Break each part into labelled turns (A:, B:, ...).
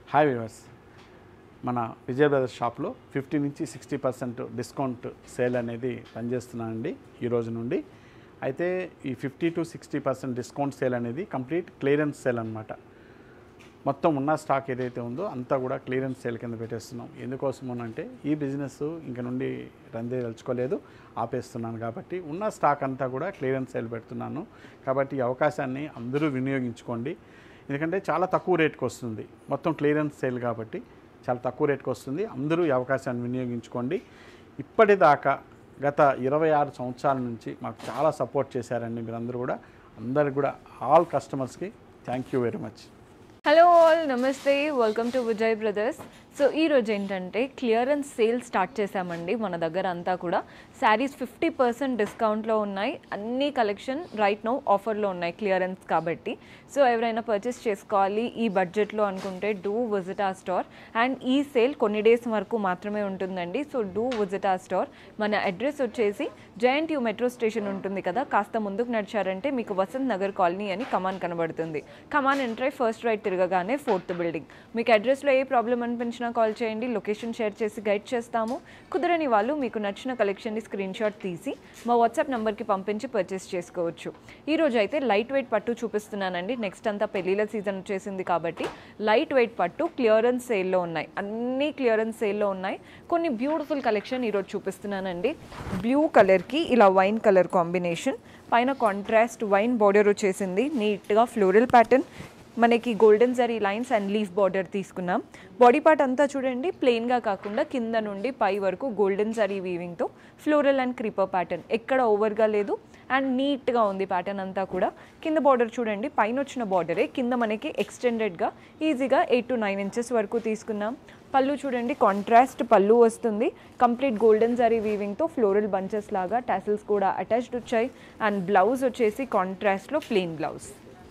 A: hi viewers మన Vijaya Brothers షాప్లో fifty నుంచి సిక్స్టీ పర్సెంట్ డిస్కౌంట్ సేల్ అనేది పనిచేస్తున్నానండి ఈ రోజు నుండి అయితే ఈ fifty to sixty percent discount sale అనేది కంప్లీట్ క్లియరెన్స్ సేల్ అనమాట మొత్తం ఉన్న స్టాక్ ఏదైతే ఉందో అంతా కూడా క్లియరెన్స్ సేల్ కింద పెట్టేస్తున్నాం ఎందుకోసం అంటే ఈ బిజినెస్ ఇంక నుండి రన్ చేయదలుచుకోలేదు ఆపేస్తున్నాను కాబట్టి ఉన్న స్టాక్ అంతా కూడా క్లియరెన్స్ సేల్ పెడుతున్నాను కాబట్టి ఈ అవకాశాన్ని అందరూ వినియోగించుకోండి ఎందుకంటే చాలా తక్కువ రేట్కి వస్తుంది మొత్తం క్లియరెన్స్ సేల్ కాబట్టి చాలా తక్కువ రేట్కి వస్తుంది అందరూ ఈ అవకాశాన్ని వినియోగించుకోండి ఇప్పటిదాకా గత ఇరవై ఆరు సంవత్సరాల నుంచి మాకు చాలా సపోర్ట్ చేశారండి మీరందరూ కూడా అందరికి కూడా ఆల్ కస్టమర్స్కి thank you very much
B: hello all నమస్తే welcome to Vijay Brothers so ఈ రోజు ఏంటంటే క్లియరెన్స్ సేల్ స్టార్ట్ చేశామండి మన దగ్గర అంతా కూడా శారీస్ ఫిఫ్టీ పర్సెంట్ డిస్కౌంట్లో ఉన్నాయి అన్ని కలెక్షన్ రైట్ నో ఆఫర్లో ఉన్నాయి క్లియరెన్స్ కాబట్టి సో ఎవరైనా పర్చేస్ చేసుకోవాలి ఈ బడ్జెట్లో అనుకుంటే డూ విజిట్ ఆ స్టోర్ అండ్ ఈ సేల్ కొన్ని డేస్ వరకు మాత్రమే ఉంటుందండి సో డూ విజిట్ ఆ స్టోర్ మన అడ్రస్ వచ్చేసి జయంట్ యూ మెట్రో స్టేషన్ ఉంటుంది కదా కాస్త ముందుకు నడిచారంటే మీకు వసంత్ నగర్ కాలనీ అని కమాన్ కనబడుతుంది కమాన్ ఎంట్రై ఫస్ట్ రైట్ తిరగగానే ఫోర్త్ బిల్డింగ్ మీకు అడ్రస్లో ఏ ప్రాబ్లం అనిపించినా కాల్ చేయండి లొకేషన్ షేర్ చేసి గైడ్ చేస్తాము కుదరని వాళ్ళు మీకు నచ్చిన కలెక్షన్ని స్క్రీన్ షాట్ తీసి మా వాట్సాప్ నెంబర్కి పంపించి పర్చేస్ చేసుకోవచ్చు ఈ రోజు అయితే లైట్ వెయిట్ పట్టు చూపిస్తున్నానండి నెక్స్ట్ అంతా పెళ్ళిళ్ళ సీజన్ వచ్చేసింది కాబట్టి లైట్ వెయిట్ పట్టు క్లియరెన్స్ సేల్లో ఉన్నాయి అన్ని క్లియరెన్స్ సేల్లో ఉన్నాయి కొన్ని బ్యూటిఫుల్ కలెక్షన్ ఈరోజు చూపిస్తున్నానండి బ్లూ కలర్కి ఇలా వైన్ కలర్ కాంబినేషన్ పైన కాంట్రాస్ట్ వైన్ బార్డర్ వచ్చేసింది నీట్గా ఫ్లోరల్ ప్యాటర్న్ మనకి golden zari lines and leaf border తీసుకున్నాం బాడీ పార్ట్ అంతా చూడండి ప్లెయిన్గా కాకుండా కింద నుండి పై వరకు గోల్డెన్ జరీ వీవింగ్తో ఫ్లోరల్ అండ్ క్రీపర్ ప్యాటర్న్ ఎక్కడ ఓవర్గా లేదు అండ్ నీట్గా ఉంది ప్యాటర్న్ అంతా కూడా కింద బార్డర్ చూడండి పైన వచ్చిన బార్డరే కింద మనకి ఎక్స్టెండెడ్గా ఈజీగా ఎయిట్ టు నైన్ ఇంచెస్ వరకు తీసుకున్నాం పళ్ళు చూడండి కాంట్రాస్ట్ పళ్ళు వస్తుంది కంప్లీట్ గోల్డెన్ జరీ వీవింగ్తో ఫ్లోరల్ బంచెస్ లాగా టాసిల్స్ కూడా అటాచ్డ్ వచ్చాయి అండ్ బ్లౌజ్ వచ్చేసి కాంట్రాస్ట్లో plain blouse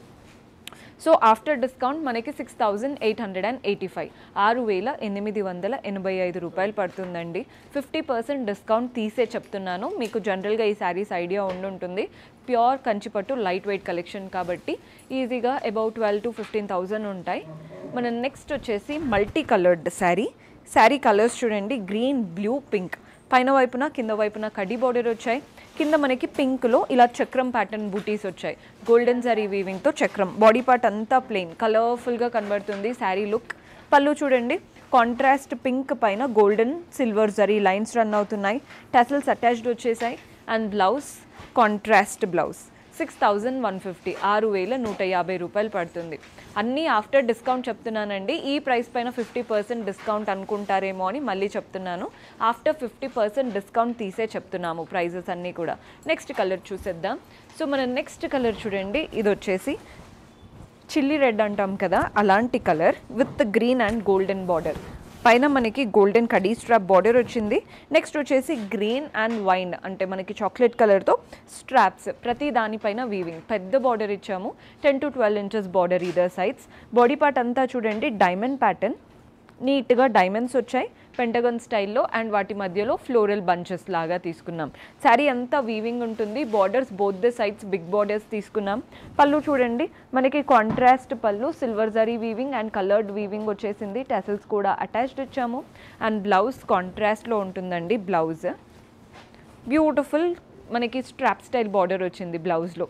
B: so after discount మనకి six thousand eight hundred and eighty five ఆరు వేల ఎనిమిది వందల ఎనభై ఐదు రూపాయలు పడుతుందండి ఫిఫ్టీ పర్సెంట్ డిస్కౌంట్ తీసే చెప్తున్నాను మీకు జనరల్గా ఈ శారీస్ ఐడియా ఉండుంటుంది ప్యూర్ కంచిపట్టు లైట్ వెయిట్ కలెక్షన్ కాబట్టి ఈజీగా about twelve to fifteen thousand ఉంటాయి మన నెక్స్ట్ వచ్చేసి multi coloured sari sari colours చూడండి గ్రీన్ బ్లూ పింక్ పైన వైపున కింద వైపున కడ్డీ బార్డర్ వచ్చాయి కింద మనకి పింక్లో ఇలా చక్రం ప్యాటర్న్ బూటీస్ వచ్చాయి గోల్డెన్ జరీ వీవింగ్తో చక్రం బాడీ పార్ట్ అంతా ప్లెయిన్ కలర్ఫుల్గా కనబడుతుంది శారీ లుక్ పళ్ళు చూడండి కాంట్రాస్ట్ పింక్ పైన గోల్డెన్ సిల్వర్ జరీ లైన్స్ రన్ అవుతున్నాయి టసల్స్ అటాచ్డ్ వచ్చేసాయి and blouse contrast blouse six thousand one fifty ఆరు వేల నూట యాభై రూపాయలు పడుతుంది అన్నీ ఆఫ్టర్ డిస్కౌంట్ చెప్తున్నానండి ఈ ప్రైస్ పైన ఫిఫ్టీ పర్సెంట్ డిస్కౌంట్ అనుకుంటారేమో అని మళ్ళీ చెప్తున్నాను ఆఫ్టర్ ఫిఫ్టీ పర్సెంట్ డిస్కౌంట్ తీసే చెప్తున్నాము ప్రైజెస్ అన్నీ కూడా నెక్స్ట్ కలర్ చూసేద్దాం సో మన నెక్స్ట్ కలర్ చూడండి ఇది వచ్చేసి చిల్లీ రెడ్ అంటాం కదా అలాంటి colour with green and golden border పైన మనకి గోల్డెన్ కడీ స్ట్రాప్ బార్డర్ వచ్చింది నెక్స్ట్ వచ్చేసి గ్రీన్ అండ్ వైన్ అంటే మనకి చాక్లెట్ కలర్తో స్ట్రాప్స్ ప్రతి దానిపైన వీవింగ్ పెద్ద బార్డర్ ఇచ్చాము ten to twelve inches border either sides body part అంతా చూడండి డైమండ్ ప్యాటర్న్ నీట్గా డైమండ్స్ వచ్చాయి పెంటగన్ స్టైల్లో అండ్ వాటి మధ్యలో ఫ్లోరల్ బంచెస్ లాగా తీసుకున్నాం శారీ అంతా వీవింగ్ ఉంటుంది borders both the sides big borders తీసుకున్నాం పళ్ళు చూడండి మనకి కాంట్రాస్ట్ పళ్ళు సిల్వర్ జరీ వీవింగ్ అండ్ కలర్డ్ వీవింగ్ వచ్చేసింది టెసల్స్ కూడా అటాచ్డ్ ఇచ్చాము అండ్ బ్లౌజ్ కాంట్రాస్ట్లో ఉంటుందండి బ్లౌజ్ బ్యూటిఫుల్ మనకి స్ట్రాప్ స్టైల్ బార్డర్ వచ్చింది బ్లౌజ్లో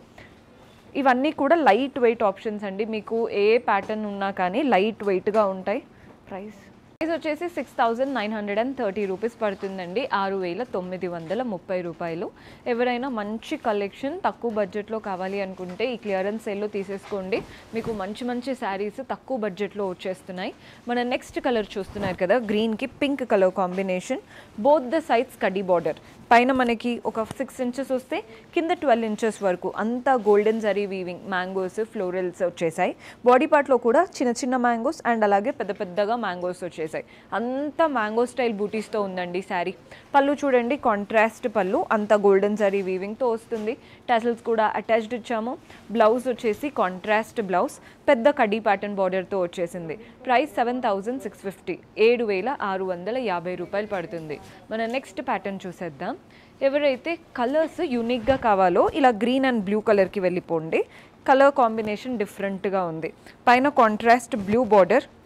B: ఇవన్నీ కూడా లైట్ వెయిట్ ఆప్షన్స్ అండి మీకు ఏ ప్యాటర్న్ ఉన్నా కానీ లైట్ వెయిట్గా ఉంటాయి ప్రైస్ ప్రైస్ వచ్చేసి six thousand nine hundred and thirty rupees పడుతుందండి ఆరు వేల తొమ్మిది వందల ముప్పై రూపాయలు ఎవరైనా మంచి కలెక్షన్ తక్కువ బడ్జెట్లో కావాలి అనుకుంటే ఈ క్లియరెన్స్ సేల్లో తీసేసుకోండి మీకు మంచి మంచి శారీస్ తక్కువ బడ్జెట్లో వచ్చేస్తున్నాయి మన నెక్స్ట్ కలర్ చూస్తున్నారు కదా గ్రీన్కి pink colour combination both the sides కడీ బార్డర్ పైన మనకి ఒక సిక్స్ ఇంచెస్ వస్తే కింద ట్వెల్వ్ ఇంచెస్ వరకు అంతా గోల్డెన్ జరీ వీవింగ్ మ్యాంగోస్ ఫ్లోరల్స్ వచ్చేసాయి బాడీ పార్ట్లో కూడా చిన్న చిన్న మ్యాంగోస్ అండ్ అలాగే పెద్ద పెద్దగా మ్యాంగోస్ వచ్చేసాయి అంతా మ్యాంగో స్టైల్ బూటీస్తో ఉందండి శారీ పళ్ళు చూడండి కాంట్రాస్ట్ పళ్ళు అంతా గోల్డెన్ జరీ వీవింగ్తో వస్తుంది టసల్స్ కూడా అటాచ్డ్ ఇచ్చాము బ్లౌజ్ వచ్చేసి కాంట్రాస్ట్ బ్లౌజ్ పెద్ద కడీ ప్యాటర్న్ బార్డర్తో వచ్చేసింది price seven thousand six fifty ఏడు వేల ఆరు వందల యాభై రూపాయలు పడుతుంది మన నెక్స్ట్ ప్యాటర్న్ చూసేద్దాం ఎవరైతే కలర్స్ యూనిక్గా కావాలో ఇలా గ్రీన్ అండ్ బ్లూ కలర్కి వెళ్ళిపోండి కలర్ కాంబినేషన్ డిఫరెంట్గా ఉంది పైన కాంట్రాస్ట్ బ్లూ బార్డర్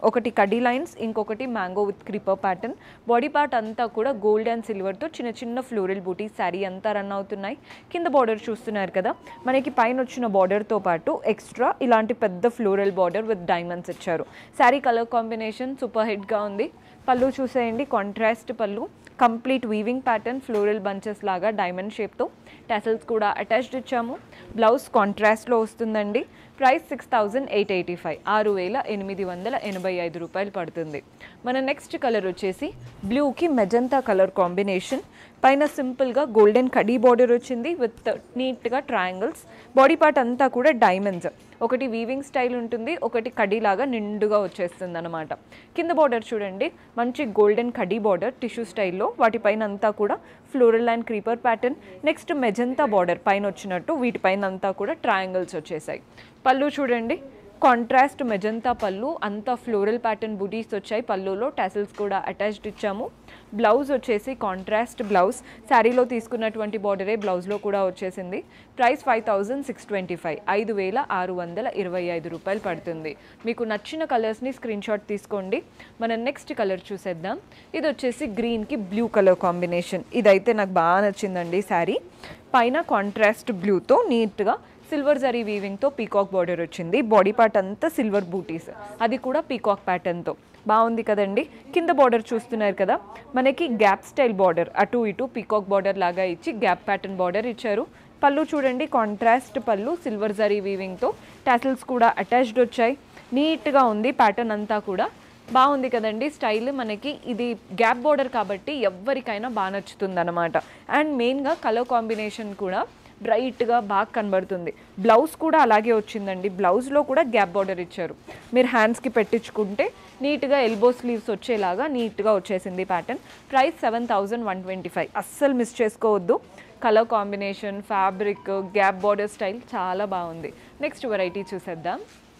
B: ఒకటి కడీ లైన్స్ ఇంకొకటి mango with creeper pattern body part అంతా కూడా గోల్డ్ అండ్ సిల్వర్తో చిన్న చిన్న ఫ్లోరల్ బూటీ శారీ అంతా రన్ అవుతున్నాయి కింద బార్డర్ చూస్తున్నారు కదా మనకి పైన వచ్చిన బార్డర్తో పాటు ఎక్స్ట్రా ఇలాంటి పెద్ద ఫ్లోరల్ బార్డర్ విత్ డైమండ్స్ ఇచ్చారు శారీ కలర్ కాంబినేషన్ సూపర్ హిట్గా ఉంది పళ్ళు చూసేయండి కాంట్రాస్ట్ పళ్ళు complete weaving pattern floral bunches లాగా డైమండ్ షేప్తో టెసల్స్ కూడా అటాచ్డ్ ఇచ్చాము బ్లౌజ్ కాంట్రాస్ట్లో వస్తుందండి price six thousand eight eighty five ఆరు వేల ఎనిమిది వందల ఎనభై ఐదు రూపాయలు పడుతుంది మన నెక్స్ట్ కలర్ వచ్చేసి బ్లూకి మెజంతా కలర్ కాంబినేషన్ పైన సింపుల్గా గోల్డెన్ కడీ బార్డర్ వచ్చింది విత్ నీట్గా ట్రయాంగిల్స్ బాడీ పార్ట్ అంతా కూడా డైమండ్స్ ఒకటి వీవింగ్ స్టైల్ ఉంటుంది ఒకటి కడీ లాగా నిండుగా వచ్చేస్తుంది అనమాట కింద బార్డర్ చూడండి మంచి గోల్డెన్ కడీ బార్డర్ టిష్యూ స్టైల్లో వాటిపైన అంతా కూడా floral and creeper pattern next magenta border పైన వచ్చినట్టు వీటిపైన అంతా కూడా ట్రయాంగిల్స్ వచ్చేసాయి పళ్ళు చూడండి కాంట్రాస్ట్ మెజంతా పళ్ళు అంతా ఫ్లోరల్ ప్యాటర్న్ బుటీస్ వచ్చాయి పళ్ళులో టాసిల్స్ కూడా అటాచ్డ్ ఇచ్చాము బ్లౌజ్ వచ్చేసి కాంట్రాస్ట్ బ్లౌజ్ శారీలో తీసుకున్నటువంటి బార్డరే బ్లౌజ్లో కూడా వచ్చేసింది price five thousand six twenty five ఐదు వేల ఆరు వందల ఇరవై ఐదు రూపాయలు పడుతుంది మీకు నచ్చిన కలర్స్ని స్క్రీన్ షాట్ తీసుకోండి మనం నెక్స్ట్ కలర్ చూసేద్దాం ఇది వచ్చేసి గ్రీన్కి బ్లూ కలర్ కాంబినేషన్ ఇదైతే నాకు బాగా నచ్చిందండి శారీ పైన కాంట్రాస్ట్ బ్లూతో నీట్గా సిల్వర్ జరీ వీవింగ్తో పీకాక్ బార్డర్ వచ్చింది బాడీ పార్ట్ అంతా సిల్వర్ బూటీస్ అది కూడా పీకాక్ ప్యాటర్న్తో బాగుంది కదండి కింద బార్డర్ చూస్తున్నారు కదా మనకి గ్యాప్ స్టైల్ బార్డర్ అటు ఇటు పీకాక్ బార్డర్ లాగా ఇచ్చి గ్యాప్ ప్యాటర్న్ బార్డర్ ఇచ్చారు పళ్ళు చూడండి కాంట్రాస్ట్ పళ్ళు సిల్వర్ జరీ వీవింగ్తో టాసిల్స్ కూడా అటాచ్డ్ వచ్చాయి నీట్గా ఉంది ప్యాటర్న్ అంతా కూడా బాగుంది కదండి స్టైల్ మనకి ఇది గ్యాప్ బార్డర్ కాబట్టి ఎవరికైనా బాగా నచ్చుతుంది అనమాట అండ్ మెయిన్గా కలర్ కాంబినేషన్ కూడా బ్రైట్గా బాగా కనబడుతుంది బ్లౌజ్ కూడా అలాగే వచ్చిందండి బ్లౌజ్లో కూడా గ్యాప్ బార్డర్ ఇచ్చారు మీరు హ్యాండ్స్కి పెట్టించుకుంటే నీట్గా ఎల్బో స్లీవ్స్ వచ్చేలాగా నీట్గా వచ్చేసింది pattern price seven thousand one twenty five అస్సలు మిస్ చేసుకోవద్దు colour combination fabric gap border style చాలా బాగుంది నెక్స్ట్ వెరైటీ చూసేద్దాం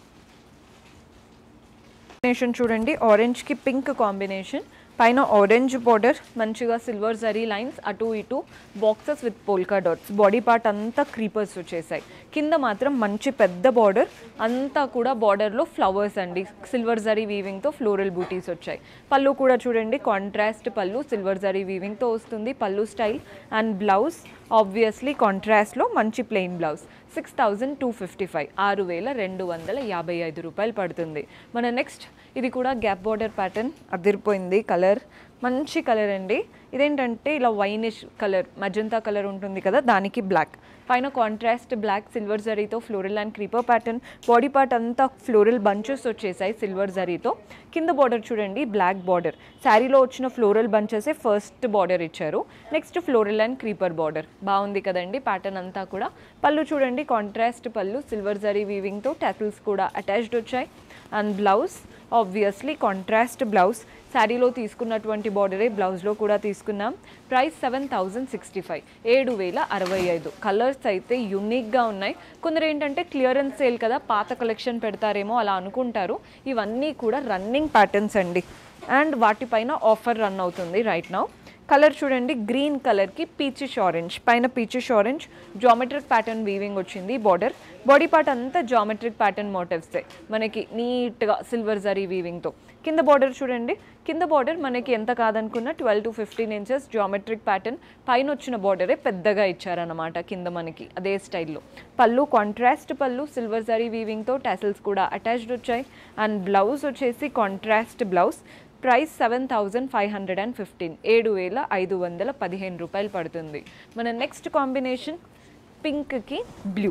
B: కాంబినేషన్ చూడండి ఆరెంజ్కి పింక్ కాంబినేషన్ పైన ఆరెంజ్ బార్డర్ మంచిగా సిల్వర్ జరీ లైన్స్ అటు ఇటు boxes with polka dots body part అంతా క్రీపర్స్ వచ్చేసాయి కింద మాత్రం మంచి పెద్ద బార్డర్ అంతా కూడా బార్డర్లో ఫ్లవర్స్ అండి సిల్వర్ జరీ వీవింగ్తో ఫ్లోరల్ బూటీస్ వచ్చాయి పళ్ళు కూడా చూడండి కాంట్రాస్ట్ పళ్ళు సిల్వర్ జరీ వీవింగ్తో వస్తుంది పళ్ళు స్టైల్ అండ్ బ్లౌజ్ ఆబ్వియస్లీ కాంట్రాస్ట్లో మంచి plain blouse six thousand two fifty five ఆరు వేల రెండు వందల యాభై ఐదు రూపాయలు పడుతుంది మన నెక్స్ట్ ఇది కూడా గ్యాప్ బార్డర్ ప్యాటర్న్ అదిరిపోయింది కలర్ మంచి కలర్ అండి ఇదేంటంటే ఇలా వైనిష్ కలర్ మజంతా కలర్ ఉంటుంది కదా దానికి బ్లాక్ పైన కాంట్రాస్ట్ బ్లాక్ సిల్వర్ జరీతో floral and creeper pattern body part అంతా ఫ్లోరల్ బంచెస్ వచ్చేసాయి సిల్వర్ జరీతో కింద బార్డర్ చూడండి బ్లాక్ బార్డర్ శారీలో వచ్చిన ఫ్లోరల్ బంచెసే ఫస్ట్ బార్డర్ ఇచ్చారు next floral and creeper border బాగుంది కదండి ప్యాటర్న్ అంతా కూడా పళ్ళు చూడండి కాంట్రాస్ట్ పళ్ళు సిల్వర్ జరీ వీవింగ్తో టాసిల్స్ కూడా అటాచ్డ్ వచ్చాయి and blouse obviously contrast blouse శారీలో తీసుకున్నటువంటి బార్డరే బ్లౌజ్లో కూడా తీసుకున్నాం price seven thousand sixty five ఏడు వేల అరవై ఐదు కలర్స్ అయితే యునిక్గా ఉన్నాయి కొందరు ఏంటంటే క్లియరెన్స్ సేల్ కదా పాత కలెక్షన్ పెడతారేమో అలా అనుకుంటారు ఇవన్నీ కూడా రన్నింగ్ ప్యాటర్న్స్ అండి అండ్ వాటిపైన ఆఫర్ రన్ అవుతుంది రైట్ నౌ కలర్ చూడండి గ్రీన్ కలర్కి పీచిష్ ఆరెంజ్ పైన peachish orange geometric pattern weaving వచ్చింది బార్డర్ బాడీ పార్ట్ అంతా జామెట్రిక్ ప్యాటర్న్ మోటివ్సే మనకి నీట్గా సిల్వర్ జరీ వీవింగ్తో కింద బార్డర్ చూడండి కింద బార్డర్ మనకి ఎంత కాదనుకున్న twelve to fifteen inches geometric pattern పైన వచ్చిన బార్డరే పెద్దగా ఇచ్చారనమాట కింద మనకి అదే స్టైల్లో పళ్ళు కాంట్రాస్ట్ పళ్ళు సిల్వర్ జరీ వీవింగ్తో టాసిల్స్ కూడా అటాచ్డ్ వచ్చాయి అండ్ బ్లౌజ్ వచ్చేసి contrast blouse price seven thousand five hundred and fifteen ఏడు వేల ఐదు వందల పదిహేను రూపాయలు పడుతుంది మన నెక్స్ట్ కాంబినేషన్ పింక్కి బ్లూ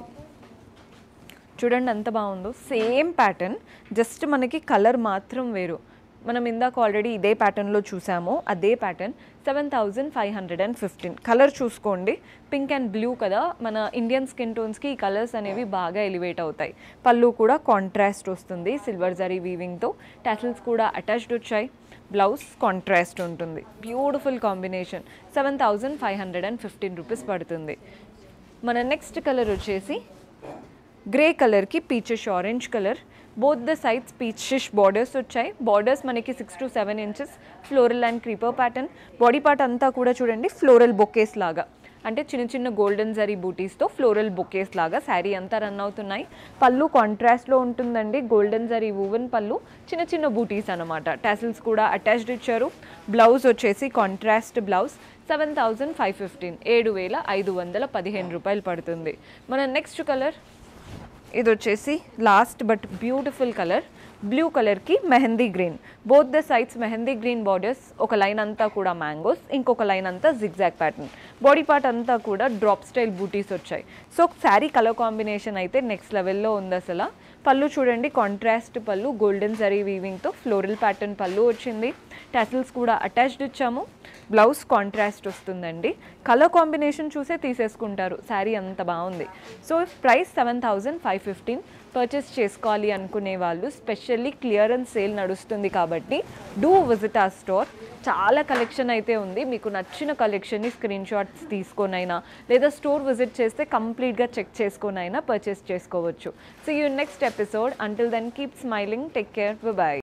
B: చూడండి ఎంత బాగుందో సేమ్ ప్యాటర్న్ జస్ట్ మనకి కలర్ మాత్రం వేరు మనం ఇందాక ఆల్రెడీ ఇదే ప్యాటర్న్లో చూసాము అదే pattern seven thousand five hundred and fifteen colour చూసుకోండి పింక్ అండ్ బ్లూ కదా మన ఇండియన్ స్కిన్ టోన్స్కి ఈ కలర్స్ అనేవి బాగా ఎలివేట్ అవుతాయి పళ్ళు కూడా కాంట్రాస్ట్ వస్తుంది సిల్వర్ జరీ వీవింగ్తో టాసిల్స్ కూడా అటాచ్డ్ వచ్చాయి బ్లౌజ్ కాంట్రాస్ట్ ఉంటుంది beautiful combination seven thousand five hundred and fifteen rupees పడుతుంది మన నెక్స్ట్ కలర్ వచ్చేసి గ్రే కలర్కి peachish orange colour both the sides peachish borders వచ్చాయి బార్డర్స్ మనకి six to seven inches floral and creeper pattern body part అంతా కూడా చూడండి floral bouquets లాగా అంటే చిన్న చిన్న గోల్డెన్ జరీ బూటీస్తో ఫ్లోరల్ బొకేస్ లాగా శారీ అంతా రన్ అవుతున్నాయి పళ్ళు కాంట్రాస్ట్లో ఉంటుందండి గోల్డెన్ జరీ వువెన్ పళ్ళు చిన్న చిన్న బూటీస్ అనమాట టాసిల్స్ కూడా అటాచ్డ్ ఇచ్చారు బ్లౌజ్ వచ్చేసి contrast blouse seven thousand five fifteen ఏడు వేల ఐదు వందల పదిహేను రూపాయలు పడుతుంది మన నెక్స్ట్ కలర్ ఇది వచ్చేసి last but beautiful colour blue కలర్కి mehndi green both the sides mehndi green borders ఒక లైన్ అంతా కూడా మ్యాంగోస్ ఇంకొక లైన్ అంతా జిగ్జాగ్ ప్యాటర్న్ బాడీ పార్ట్ అంతా కూడా డ్రాప్ స్టైల్ బూటీస్ వచ్చాయి సో శారీ కలర్ కాంబినేషన్ అయితే నెక్స్ట్ లెవెల్లో ఉంది అసలు పళ్ళు చూడండి కాంట్రాస్ట్ పళ్ళు గోల్డెన్ జరీ వీవింగ్తో ఫ్లోరల్ ప్యాటర్న్ పళ్ళు వచ్చింది టాసిల్స్ కూడా అటాచ్డ్ ఇచ్చాము బ్లౌజ్ కాంట్రాస్ట్ వస్తుందండి కలర్ కాంబినేషన్ చూసే తీసేసుకుంటారు శారీ అంత బాగుంది so price seven thousand five fifteen purchase చేసుకోవాలి అనుకునే వాళ్ళు స్పెషల్లీ క్లియరెన్స్ సేల్ నడుస్తుంది కాబట్టి డూ విజిట్ ఆ స్టోర్ చాలా కలెక్షన్ అయితే ఉంది మీకు నచ్చిన కలెక్షన్ని స్క్రీన్ షాట్స్ తీసుకొనైనా లేదా స్టోర్ విజిట్ చేస్తే కంప్లీట్గా చెక్ చేసుకొనైనా పర్చేస్ చేసుకోవచ్చు so you next episode until then keep smiling take care bye